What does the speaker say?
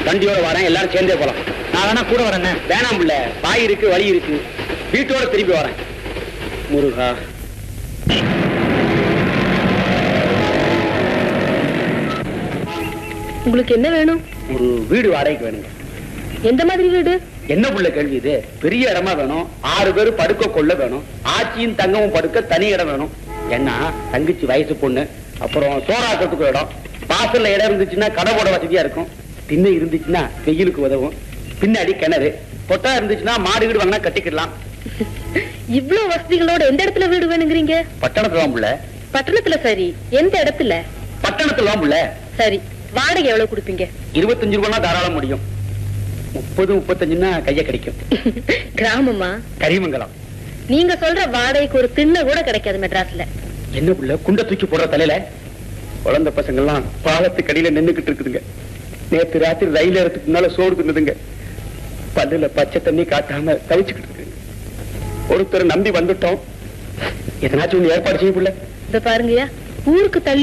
வண்டியோட வரேன் எல்லாரும் சேர்ந்தே போலாம் நான் வேணா கூட வரேண்ணே வேணாம் புள்ள பாய் இருக்கு வழி இருக்கு வீட்டோட திரும்பி வரேன் முருகா உங்களுக்கு என்ன வேணும் ஒரு வீடு வாடகைக்கு வேணுங்க எந்த மாதிரி வீடு என்ன புள்ள கேள்வி இது பெரிய இடமா வேணும் ஆறு பேர் படுக்க கொள்ள வேணும் ஆச்சியும் தங்கமும் படுக்க தனி இடம் வேணும் ஏன்னா தங்கச்சி வயசு பொண்ணு அப்புறம் சோறாக்கிறதுக்கு இடம் வாசல்ல இடம் இருந்துச்சுன்னா கடை போட வசதியா இருக்கும் திண்ணை இருந்துச்சுன்னா வெயிலுக்கு உதவும் பின்னாடி கிணறு பொட்டா இருந்துச்சுன்னா மாடு வீடு வாங்கினா கட்டிக்கிடலாம் இவ்ளோ வசதிகளோட எந்த இடத்துல வீடு வேணுங்கிறீங்க பட்டணத்துல தான் புள்ள பட்டணத்துல சரி எந்த இடத்துல பட்டணத்துல தான் புள்ள சரி வாடகை எவ்வளவு கொடுப்பீங்க இருபத்தஞ்சு ரூபாய் தாராளம் முடியும் முப்பது முப்பத்தஞ்சுன்னா கைய கிடைக்கும் கிராமமா கரிமங்கலம் நீங்க சொல்ற வாடகைக்கு ஒரு திண்ணை கூட கிடைக்காது மெட்ராஸ்ல என்ன புள்ள குண்ட தூக்கி போடுற தலையில குழந்தை பசங்க எல்லாம் பாலத்துக்கு அடியில நின்னுகிட்டு இருக்குதுங்க நேத்து ராத்திரி ரயில் ஏறதுக்கு முன்னால சோறு தின்னுதுங்க பல்லுல பச்சை தண்ணி காட்டாம தவிச்சுக்கிட்டு இருக்குங்க ஒருத்தர் நம்பி வந்துட்டோம் எதனாச்சும் ஒண்ணு ஏற்பாடு செய்ய புள்ள இத பாருங்கய்யா ஊருக்கு தள்ளி